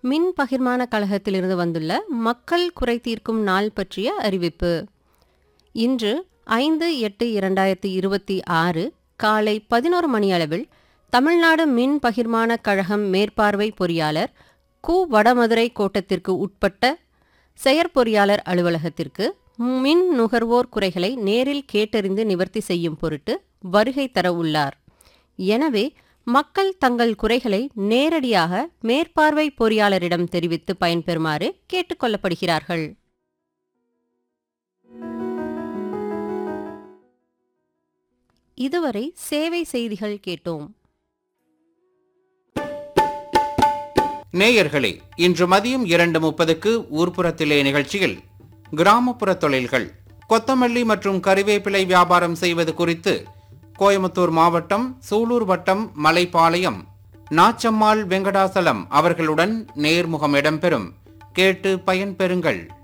மின் பகிர்மான கழகத்திலிருந்து வந்துள்ள மக்கள் குறை தீர்க்கும் நாள் பற்றிய அறிவிப்பு இன்று ஐந்து எட்டு இரண்டாயிரத்தி இருபத்தி ஆறு காலை பதினோரு மணியளவில் தமிழ்நாடு மின் பகிர்மான கழகம் மேற்பார்வை பொறியாளர் கு வடமதுரை கோட்டத்திற்கு உட்பட்ட செயற்பொறியாளர் அலுவலகத்திற்கு மின் நுகர்வோர் குறைகளை நேரில் கேட்டறிந்து நிவர்த்தி செய்யும் பொருட்டு வருகை தர உள்ளார் எனவே மக்கள் தங்கள் குறைகளை நேரடியாக மேற்பார்வை பொறியாளரிடம் தெரிவித்து பயன்பெறுமாறு கேட்டுக்கொள்ளப்படுகிறார்கள் இதுவரை சேவை செய்திகள் கேட்டோம் நேயர்களே இன்று மதியம் இரண்டு முப்பதுக்கு ஊர்ப்புறத்திலே நிகழ்ச்சியில் கிராமப்புற தொழில்கள் கொத்தமல்லி மற்றும் கறிவேப்பிலை வியாபாரம் செய்வது குறித்து கோயமுத்தூர் மாவட்டம் சூலூர் வட்டம் மலைப்பாளையம் நாச்சம்மாள் வெங்கடாசலம் அவர்களுடன் நேர்முகம் இடம்பெறும் கேட்டு பயன்பெறுங்கள்